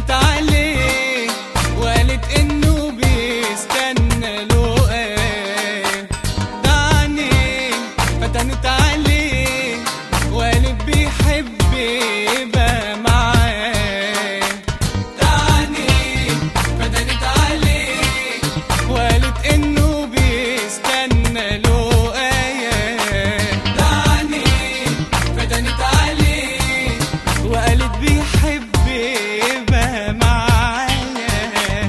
فتنت عليه وقالت انه بيستنى له ايه دعني فتنت عليه وقالت بيحب يبقى معاه دعني فتنت عليه وقالت انه بيستنى له ايه دعني فتنت عليه وقالت بيحب يبقى معايا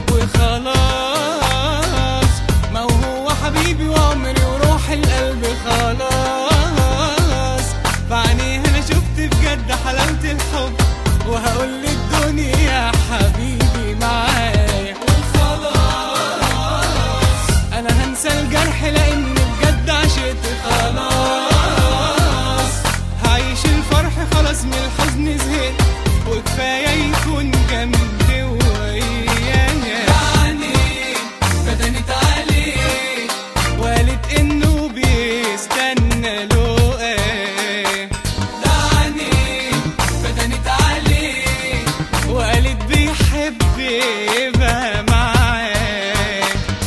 وخلاص ما هو حبيبي وعمري وروح القلب خلاص بعينيه انا شفت بجد حلاوة الحب وهقول للدنيا حبيبي معايا وخلاص انا هنسى الجرح لان بجد عشقت خلاص هعيش الفرح خلاص من الحزن زهقت وكفايه يكون جنبي ويايا يعني فتنت عليه وقالت انه بيستنى له ايه دعني فتنت عليه وقالت بيحب يبقى معاه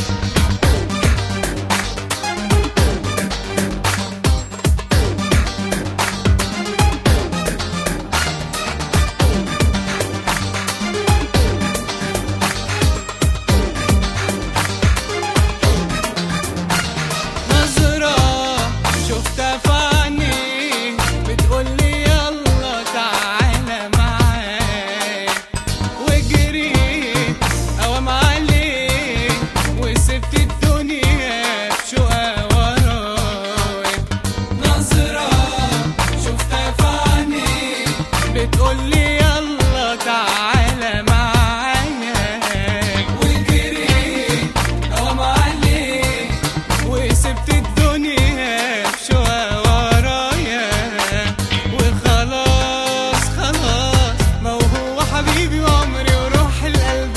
نظرة شفتها في عينيه بتقولي يلا تعالى معايا وجريت قوام عليه وسبت الدنيا بشقى ورايا نظرة شفتها في عينيه بتقولي يلا تعالى معايا وجريت قوام عليه وسبت الدنيا بشوى ورايا وخلاص خلاص ما هو حبيبي وعمري وروح القلب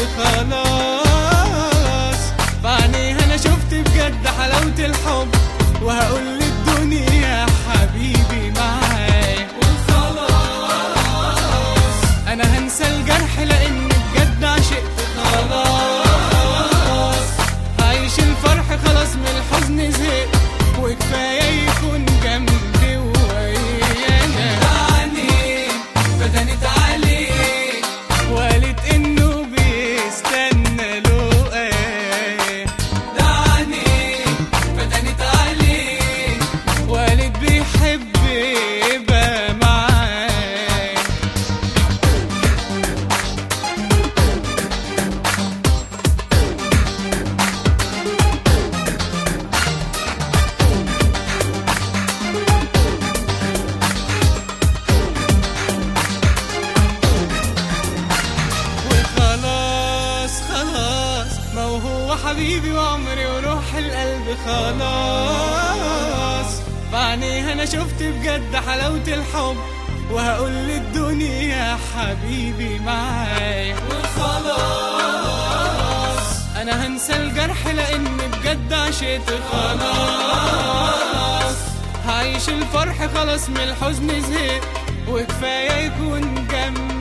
خلاص بعينيه انا شفت بجد حلاوة الحب وهقول للدنيا حبيبي معايا وخلاص انا هنسى الجرح لان بجد عشقت خلاص عايش الفرح خلاص من الحزن زهقت وكفايه يكون جنبي ويايا دعني فتنت عليه وقالت انه بيستنى له ايه دعني فتنت عليه وقالت بيحب يبقى معاه وخلاص خلاص ما هو حبيبي وعمري وروح القلب خلاص بعينيه انا شفت بجد حلاوة الحب وهقول للدنيا حبيبي معايا وخلاص انا هنسى الجرح لان بجد عشقت خلاص هعيش الفرح خلاص من الحزن زهقت وكفايه يكون جنبي